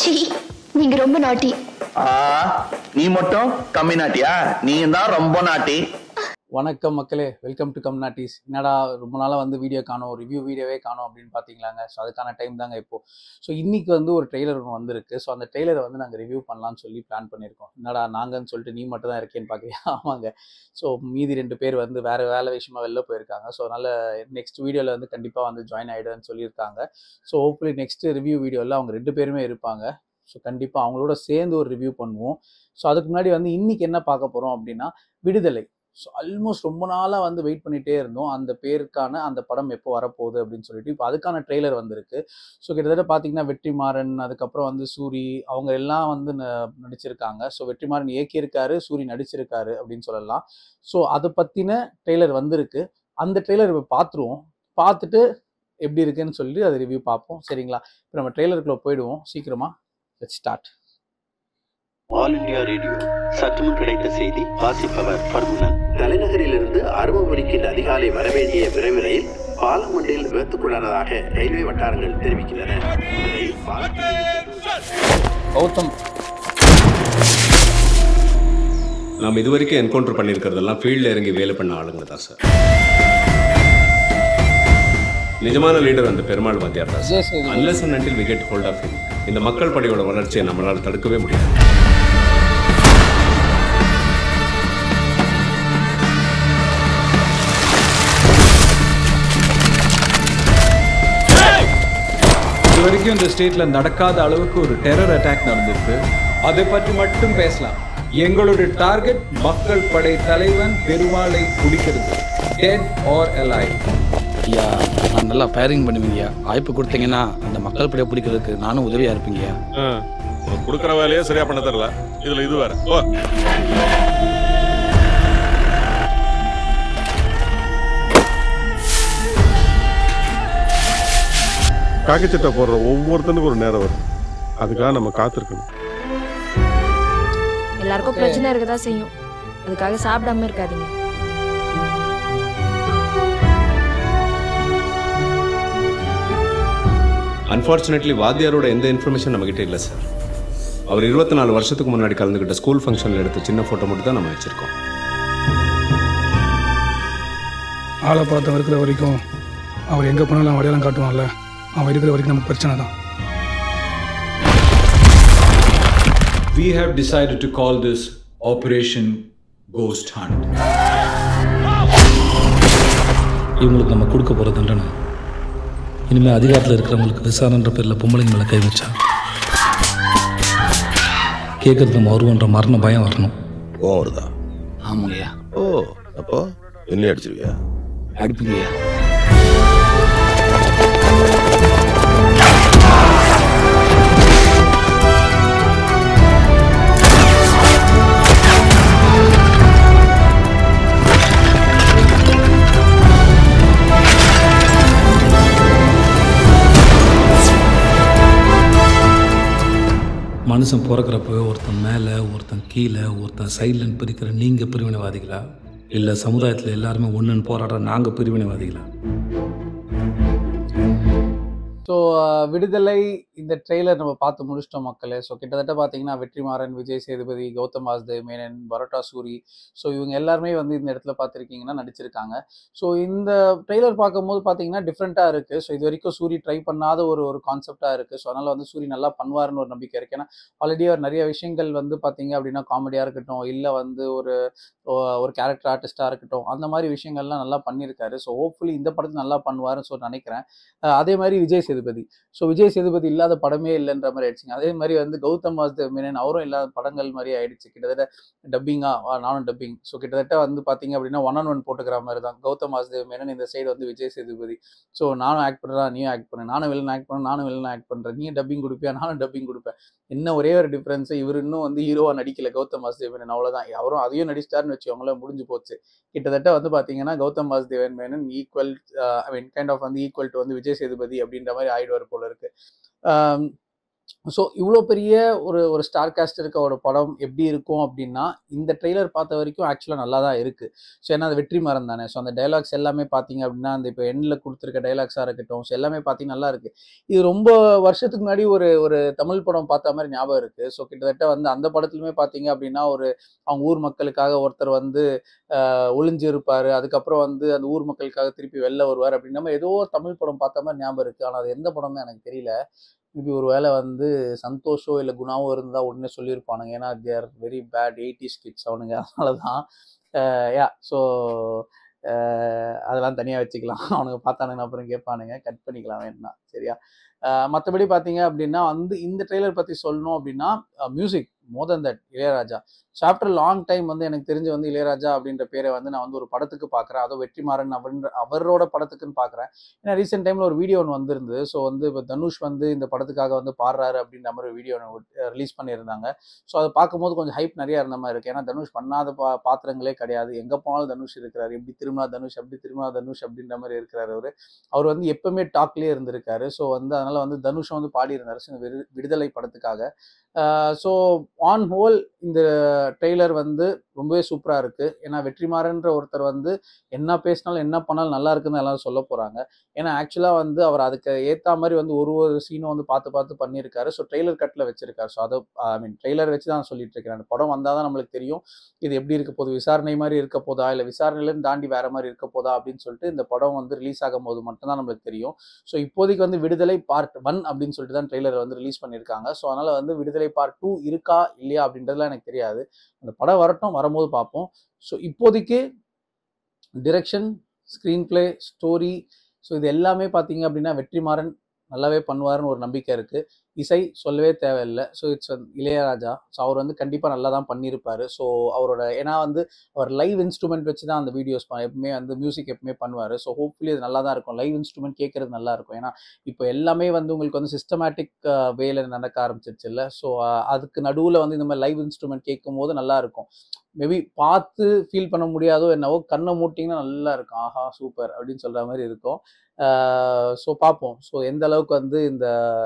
C நீங்க ரொம்ப நாட்டி ஆ நீ மட்டும் கம்மி நாட்டியா நீ தான் ரொம்ப நாட்டி வணக்கம் மக்களே வெல்கம் டு கம் நாட்டிஸ் என்னடா ரொம்ப நாளாக வந்து வீடியோ காணோம் ரிவ்யூ வீடியோவே காணோம் அப்படின்னு பார்த்தீங்களாங்க ஸோ அதுக்கான டைம் தாங்க இப்போ ஸோ இன்னைக்கு வந்து ஒரு ட்ரெய்லர் ஒன்று வந்திருக்கு ஸோ அந்த ட்ரெய்லரை வந்து நாங்கள் ரிவ்யூ பண்ணலாம்னு சொல்லி பிளான் பண்ணியிருக்கோம் என்னடா நாங்கன்னு சொல்லிட்டு நீ மட்டும் தான் இருக்கேன்னு பார்க்குறியா ஆமாங்க ஸோ மீதி ரெண்டு பேர் வந்து வேறு வேலை விஷயமா வெளில போயிருக்காங்க ஸோ அதனால் நெக்ஸ்ட் வீடியோவில் வந்து கண்டிப்பாக வந்து ஜாயின் ஆகிடுன்னு சொல்லியிருக்காங்க ஸோ ஹோப்ஃபுல்லி நெக்ஸ்ட் ரிவ்யூ வீடியோவில் அவங்க ரெண்டு பேருமே இருப்பாங்க ஸோ கண்டிப்பாக அவங்களோட சேர்ந்து ஒரு ரிவ்யூ பண்ணுவோம் ஸோ அதுக்கு முன்னாடி வந்து இன்னைக்கு என்ன பார்க்க போகிறோம் அப்படின்னா விடுதலை ஸோ ஆல்மோஸ்ட் ரொம்ப நாளாக வந்து வெயிட் பண்ணிகிட்டே இருந்தோம் அந்த பேருக்கான அந்த படம் எப்போ வரப்போகுது அப்படின்னு சொல்லிட்டு இப்போ அதுக்கான ட்ரெய்லர் வந்திருக்கு ஸோ கிட்டத்தட்ட பார்த்தீங்கன்னா வெற்றிமாறன் அதுக்கப்புறம் வந்து சூரி அவங்க எல்லாம் வந்து ந- நடிச்சிருக்காங்க ஸோ வெற்றிமாறன் இயக்கியிருக்காரு சூரி நடிச்சிருக்காரு அப்படின்னு சொல்லலாம் ஸோ அதை பற்றின ட்ரெய்லர் வந்திருக்கு அந்த ட்ரெய்லர் இப்போ பார்த்துருவோம் பார்த்துட்டு எப்படி இருக்குன்னு சொல்லி அதை ரிவ்யூ பார்ப்போம் சரிங்களா இப்போ நம்ம ட்ரெய்லருக்குள்ளே போயிடுவோம் சீக்கிரமா let start all India radio சற்றுமுன் கிடைத்த செய்தி வாசிப்பவர் பர்முனன் தலைநகரிலிருந்து அருமபுரிக்கின்ற அதிகாலை வரவேண்டிய விரைவு ரயில் பாலம் ஒன்றில் விபத்துக்குள்ளானதாக ரயில்வே வட்டாரங்கள் தெரிவிக்கின்றன இந்த ரயில் பாலத்தில் கௌதம் நாம் இது வரைக்கும் என்கவுண்டர் பண்ணியிருக்கிறதெல்லாம் ஃபீல்டில் இறங்கி வேலை பண்ண ஆளுங்க தான் சார் நிஜமான லீடர் அந்த பெருமாள் வாத்தியார் தான் sir Vijay Sethupathi. Unless and until we get hold of him இந்த மக்கள் படையோட வளர்ச்சியை நம்மளால் தடுக்கவே முடியாது இது வரைக்கும் இந்த ஸ்டேட்ல நடக்காத அளவுக்கு ஒரு டெரர் அட்டாக் நடந்திருக்கு அதை பற்றி மட்டும் பேசலாம் எங்களுடைய டார்கெட் மக்கள் படை தலைவன் பெருமாளை குடிக்கிறது டெட் ஆர் alive ஐயா நான் நல்லா ஃபயரிங் பண்ணுவீங்க வாய்ப்பு கொடுத்தீங்கன்னா அந்த மக்கள் படையை பிடிக்கிறதுக்கு நானும் உதவியா இருப்பீங்க உனக்கு கொடுக்குற வேலையே சரியா பண்ண தெரியல இதுல இது வேற ஓ காக்கிச்சட்டை போடுற ஒவ்வொருத்தனுக்கும் ஒரு நேரம் வரும் அதுக்காக நம்ம காத்திருக்கணும் எல்லாருக்கும் பிரச்சனை இருக்கதா செய்யும் அதுக்காக சாப்பிடாம இருக்காதீங்க அன்ஃபார்ச்சுனேட்லி வாத்தியாரோட எந்த இன்ஃபர்மேஷன் நம்மகிட்ட இல்லை சார் அவர் இருபத்தி நாலு வருஷத்துக்கு முன்னாடி கலந்துக்கிட்ட ஸ்கூல் ஃபங்க்ஷனில் எடுத்த சின்ன ஃபோட்டோ மட்டும் தான் நம்ம வச்சிருக்கோம் ஆளை பார்த்த இருக்கிற வரைக்கும் அவர் எங்கே போனாலும் அவன் அடையாளம் காட்டுவான்ல அவன் இருக்கிற வரைக்கும் நமக்கு பிரச்சனை தான் we have decided to call this operation ghost hunt இவங்களுக்கு நம்ம கொடுக்க போகிற தண்டனை இனிமேல் அதிகாரத்தில் இருக்கிறவங்களுக்கு விசாரணைன்ற பேரில் பொம்பளைங்க மேலே கை வச்சா கேட்கறது நம்ம வருவோன்ற மரண பயம் வரணும் கோவம் வருதா ஆமாங்கய்யா ஓ அப்போ என்ன அடிச்சிருவியா அடிப்பீங்கய்யா மனுஷன் பிறக்கிறப்பவே ஒருத்தன் மேலே ஒருத்தன் கீழே ஒருத்தன் சைட்லன்னு பிரிக்கிற நீங்கள் பிரிவினைவாதிகளா இல்லை சமுதாயத்தில் எல்லாருமே ஒன்றுன்னு போராடுற நாங்கள் பிரிவினைவாதிகளா ஸோ விடுதலை இந்த ட்ரெய்லர் நம்ம பார்த்து முடிச்சிட்டோம் மக்களே ஸோ கிட்டத்தட்ட பார்த்தீங்கன்னா வெற்றிமாறன் விஜய் சேதுபதி கௌதம் வாசுதேவ் மேனன் பரோட்டா சூரி ஸோ இவங்க எல்லாருமே வந்து இந்த இடத்துல பார்த்துருக்கீங்கன்னா நடிச்சிருக்காங்க ஸோ இந்த ட்ரெய்லர் பார்க்கும்போது பார்த்தீங்கன்னா டிஃப்ரெண்ட்டாக இருக்குது ஸோ இது வரைக்கும் சூரி ட்ரை பண்ணாத ஒரு ஒரு கான்செப்டாக இருக்குது ஸோ அதனால் வந்து சூரி நல்லா பண்ணுவாருன்னு ஒரு நம்பிக்கை இருக்குது ஏன்னா ஆல்ரெடி அவர் நிறைய விஷயங்கள் வந்து பார்த்தீங்க அப்படின்னா காமெடியாக இருக்கட்டும் இல்லை வந்து ஒரு ஒ- ஒரு கேரக்டர் ஆர்டிஸ்டாக இருக்கட்டும் அந்த மாதிரி விஷயங்கள்லாம் நல்லா பண்ணியிருக்காரு ஸோ ஹோப்ஃபுல்லி இந்த படத்தை நல்லா பண்ணுவாருன்னு சொல்லி நினைக்கிறேன் அஹ் அதே மாதிரி விஜய் சேதுபதி ஸோ விஜய் சேதுபதி இல்லாத படமே இல்லைன்ற மாதிரி ஆயிடுச்சுங்க அதே மாதிரி வந்து கௌதம் வாசுதேவ் மேனன் அவரும் இல்லாத படங்கள் மாதிரி ஆயிடுச்சு கிட்டத்தட்ட டப்பிங்கா நானும் டப்பிங் ஸோ கிட்டத்தட்ட வந்து பார்த்தீங்க அப்படின்னா ஒன் ஆன் ஒன் போட்டுக்கிற மாதிரி தான் கௌதம் வாசுதேவ் மேனன் இந்த சைடு வந்து விஜய் சேதுபதி ஸோ நானும் ஆக்ட் பண்ணுறேன் நீயும் ஆக்ட் பண்ணு நானும் வில்லன் ஆக்ட் பண்ண நானும் வில்லன் ஆக்ட் பண்ணுறேன் நீ டப்பிங் கொடுப்பியா நானும் டப்பிங் கொடுப்பேன் என்ன ஒரே ஒரு டிஃப்ரென்ஸ் இவர் இன்னும் வந்து ஹீரோவா நடிக்கல கௌதம் வாசுதேவ் மேனன் அவ்வளவுதான் அவரும் அதையும் நடிச்சிட்டாருன்னு வச்சுக்கோங்களேன் முடிஞ்சு போச்சு கிட்டத்தட்ட வந்து பாத்தீங்கன்னா Gautham Vasudevan Menon equal I mean kind of வந்து ஈக்குவல் டு வந்து விஜய் சேதுபதி அப்படின்ற மாதிரி ஆயிடுவார் போல இருக்கு ஆம், ஸோ இவ்வளோ பெரிய ஒரு ஒரு ஸ்டார் காஸ்ட் இருக்க ஒரு படம் எப்படி இருக்கும் அப்படின்னா இந்த ட்ரெய்லர் பார்த்த வரைக்கும் ஆக்சுவலாக நல்லா தான் இருக்குது ஸோ ஏன்னா அது வெற்றி மரம் தானே ஸோ அந்த டைலாக்ஸ் எல்லாமே பார்த்தீங்க அப்படின்னா அந்த இப்போ எண்ணில் கொடுத்துருக்க டைலாக்ஸாக இருக்கட்டும் ஸோ எல்லாமே பார்த்தீங்கன்னா நல்லா இருக்குது இது ரொம்ப வருஷத்துக்கு முன்னாடி ஒரு ஒரு தமிழ் படம் பார்த்த மாதிரி ஞாபகம் இருக்குது ஸோ கிட்டத்தட்ட வந்து அந்த படத்துலையுமே பார்த்தீங்க அப்படின்னா ஒரு அவங்க ஊர் மக்களுக்காக ஒருத்தர் வந்து ஆஹ், ஒளிஞ்சு இருப்பார் அதுக்கப்புறம் வந்து அந்த ஊர் மக்களுக்காக திருப்பி வெளில வருவார் அப்படின்னு நம்ம ஏதோ ஒரு தமிழ் படம் பார்த்த மாதிரி ஞாபகம் இருக்குது ஆனால் அது எந்த படம்னு எனக்கு தெரியல மேபி ஒரு வேளை வந்து சந்தோஷோ இல்லை குணாவோ இருந்தால் உடனே சொல்லியிருப்பானுங்க ஏன்னா they are very bad eighties kids அவனுங்க அதனால தான் யா ஸோ அதெல்லாம் தனியாக வச்சுக்கலாம் அவனுங்க பார்த்தானுங்க அப்புறம் கேட்பானுங்க கட் பண்ணிக்கலாம் வேணும்னா சரியா மற்றபடி பார்த்தீங்க அப்படின்னா வந்து இந்த ட்ரெய்லர் பற்றி சொல்லணும் அப்படின்னா music more than that Ilaiyaraaja so after long time வந்து எனக்கு தெரிஞ்சு வந்து இளையராஜா அப்படின்ற பேரை வந்து நான் வந்து ஒரு படத்துக்கு பார்க்குறேன் அதுவும் வெற்றிமாறன் அப்படின்ற அவரோட படத்துக்குன்னு பார்க்குறேன் ஏன்னா ரீசெண்ட் டைமில் ஒரு வீடியோ ஒன்று வந்திருந்தது ஸோ வந்து இப்போ தனுஷ் வந்து இந்த படத்துக்காக வந்து பாடுறாரு அப்படின்ற மாதிரி ஒரு வீடியோ ரிலீஸ் பண்ணியிருந்தாங்க ஸோ அதை பார்க்கும்போது கொஞ்சம் ஹைப் நிறைய இருந்த மாதிரி இருக்குது ஏன்னா தனுஷ் பண்ணாத பா பாத்திரங்களே கிடையாது எங்கே போனாலும் தனுஷ் இருக்கிறாரு எப்படி திரும்பினா தனுஷ் அப்படி திரும்பினா தனுஷ் அப்படின்ற மாதிரி இருக்கிறாரு அவர் அவர் வந்து எப்பவுமே டாக்லேயே இருந்திருக்காரு ஸோ வந்து அதனால வந்து தனுஷும் வந்து பாடியிருந்தாரு ஸோ இந்த விடு- விடுதலை படத்துக்காக ஸோ ஆன் ஹோல் இந்த ட்ரெய்லர் வந்து ரொம்பவே சூப்பராக இருக்குது ஏன்னா வெற்றிமாறன்ற ஒருத்தர் வந்து என்ன பேசினாலும் என்ன பண்ணாலும் நல்லா இருக்குன்னு எல்லாரும் சொல்ல போகிறாங்க ஏன்னா ஆக்சுவலாக வந்து அவர் அதுக்கு ஏற்ற மாதிரி வந்து ஒரு ஒரு சீனும் வந்து பார்த்து பார்த்து பண்ணியிருக்காரு ஸோ ட்ரெய்லர் கட்டில் வச்சிருக்காரு ஸோ அதை ஐ மீன் ட்ரெய்லர் வச்சு தான் சொல்லிட்டு இருக்கேன் அந்த படம் வந்தால் தான் நம்மளுக்கு தெரியும் இது எப்படி இருக்க போகுது விசாரணை மாதிரி இருக்க போதா இல்லை விசாரணையிலேருந்து தாண்டி வேற மாதிரி இருக்க போதா அப்படின்னு சொல்லிட்டு இந்த படம் வந்து ரிலீஸ் ஆகும் போது மட்டும்தான் நம்மளுக்கு தெரியும் ஸோ இப்போதைக்கு வந்து விடுதலை பார்ட் ஒன் அப்படின்னு சொல்லிட்டு தான் ட்ரெய்லர் வந்து ரிலீஸ் பண்ணியிருக்காங்க ஸோ அதனால் வந்து விடுதலை பார்ட் டூ இருக்கா இல்லையா அப்படின்றதுலாம் எனக்கு தெரியாது அந்த படம் வரட்டும் வரும்போது பார்ப்போம் ஸோ இப்போதைக்கு direction screenplay story so இது எல்லாமே பார்த்தீங்க அப்படின்னா வெற்றிமாறன் நல்லாவே பண்ணுவாருன்னு ஒரு நம்பிக்கை இருக்குது இசை சொல்லவே தேவையில்லை ஸோ இட்ஸ் இளையராஜா ஸோ அவர் வந்து கண்டிப்பாக நல்லா தான் பண்ணியிருப்பாரு ஸோ அவரோட ஏன்னா வந்து அவர் லைவ் இன்ஸ்ட்ருமெண்ட் வச்சு தான் அந்த வீடியோஸ் எப்பவுமே வந்து மியூசிக் எப்பவுமே பண்ணுவார் ஸோ ஹோப்ஃபுல்லி அது நல்லா தான் இருக்கும் லைவ் இன்ஸ்ட்ருமெண்ட் கேட்கறது நல்லா இருக்கும் ஏன்னா இப்போ எல்லாமே வந்து உங்களுக்கு வந்து சிஸ்டமேட்டிக் வேல நடக்க ஆரம்பிச்சிருச்சு இல்லை ஸோ அதுக்கு நடுவில் வந்து இந்த மாதிரி லைவ் இன்ஸ்ட்ருமெண்ட் கேட்கும் போது நல்லா இருக்கும் மேபி பார்த்து ஃபீல் பண்ண முடியாதோ என்னவோ கண்ணை மூட்டிங்கன்னா நல்லா இருக்கும் ஆஹா சூப்பர் அப்படின்னு சொல்கிற மாதிரி இருக்கும் ஸோ பார்ப்போம் ஸோ எந்த அளவுக்கு வந்து இந்த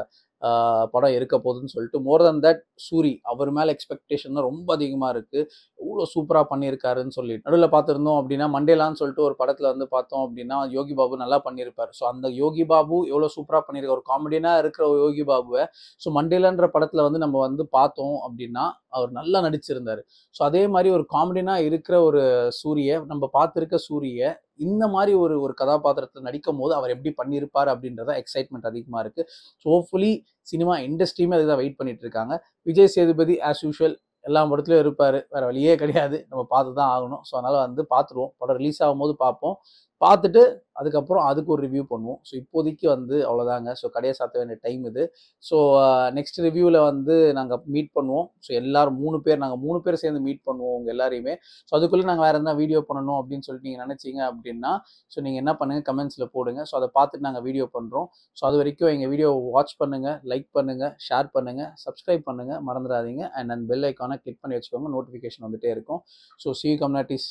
ஆஹ் படம் இருக்க போகுதுன்னு சொல்லிட்டு மோர் than தட் சூரி அவர் மேலே எக்ஸ்பெக்டேஷன் தான் ரொம்ப அதிகமாக இருக்குது இவ்வளோ சூப்பராக பண்ணியிருக்காருன்னு சொல்லிட்டு நடுவில் பார்த்துருந்தோம் அப்படின்னா மண்டேலான்னு சொல்லிட்டு ஒரு படத்தில் வந்து பார்த்தோம் அப்படின்னா யோகி பாபு நல்லா பண்ணியிருப்பார் ஸோ அந்த யோகி பாபு எவ்வளோ சூப்பராக பண்ணியிருக்க ஒரு காமெடியனாக இருக்கிற ஒரு யோகி பாபுவை ஸோ மண்டேலான்ற படத்தில் வந்து நம்ம வந்து பார்த்தோம் அப்படின்னா அவர் நல்லா நடிச்சிருந்தார் ஸோ அதே மாதிரி ஒரு காமெடியனாக இருக்கிற ஒரு சூரிய நம்ம பார்த்துருக்க சூரிய இந்த மாதிரி ஒரு ஒரு கதாபாத்திரத்தில் நடிக்கும் போது அவர் எப்படி பண்ணியிருப்பார் அப்படின்றத எக்ஸைட்மெண்ட் அதிகமாக இருக்குது ஸோ ஹோப்ஃபுல்லி சினிமா இண்டஸ்ட்ரியுமே அதுதான் வெயிட் பண்ணிட்டு இருக்காங்க விஜய் சேதுபதி ஆஸ் யூஷுவல் எல்லா படத்துலையும் இருப்பார் வேறு வழியே கிடையாது நம்ம பார்த்து தான் ஆகணும் ஸோ அதனால் வந்து பார்த்துருவோம் படம் ரிலீஸ் ஆகும்போது பார்ப்போம் பார்த்துட்டு அதுக்கப்புறம் அதுக்கு ஒரு ரிவ்யூ பண்ணுவோம் ஸோ இப்போதைக்கு வந்து அவ்வளோதாங்க ஸோ கடையை சாத்த வேண்டிய டைம் இது ஸோ நெக்ஸ்ட் ரிவ்யூவில் வந்து நாங்கள் மீட் பண்ணுவோம் ஸோ எல்லாரும் மூணு பேர் நாங்கள் மூணு பேர் சேர்ந்து மீட் பண்ணுவோம் உங்கள் எல்லாரையுமே ஸோ அதுக்குள்ளே நாங்கள் வேறு எதனா வீடியோ பண்ணணும் அப்படின்னு சொல்லிட்டு நீங்கள் நினச்சிங்க அப்படின்னா ஸோ நீங்கள் என்ன பண்ணுங்கள் கமெண்ட்ஸில் போடுங்க ஸோ அதை பார்த்துட்டு நாங்கள் வீடியோ பண்ணுறோம் ஸோ அது வரைக்கும் எங்கள் வீடியோ வாட்ச் பண்ணுங்கள் லைக் பண்ணுங்கள் ஷேர் பண்ணுங்கள் சப்ஸ்கிரைப் பண்ணுங்கள் மறந்துடாதீங்க அண்ட் அந்த பெல் ஐக்கானை கிளிக் பண்ணி வச்சுக்கோங்க நோட்டிஃபிகேஷன் வந்துட்டே இருக்கும் ஸோ சி கம்யூனிட்டிஸ்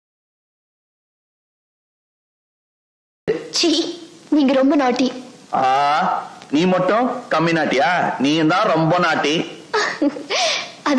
சி நீங்க ரொம்ப நாட்டி ஆ நீ மட்டும் கம்மி நாட்டியா நீ தான் ரொம்ப நாட்டி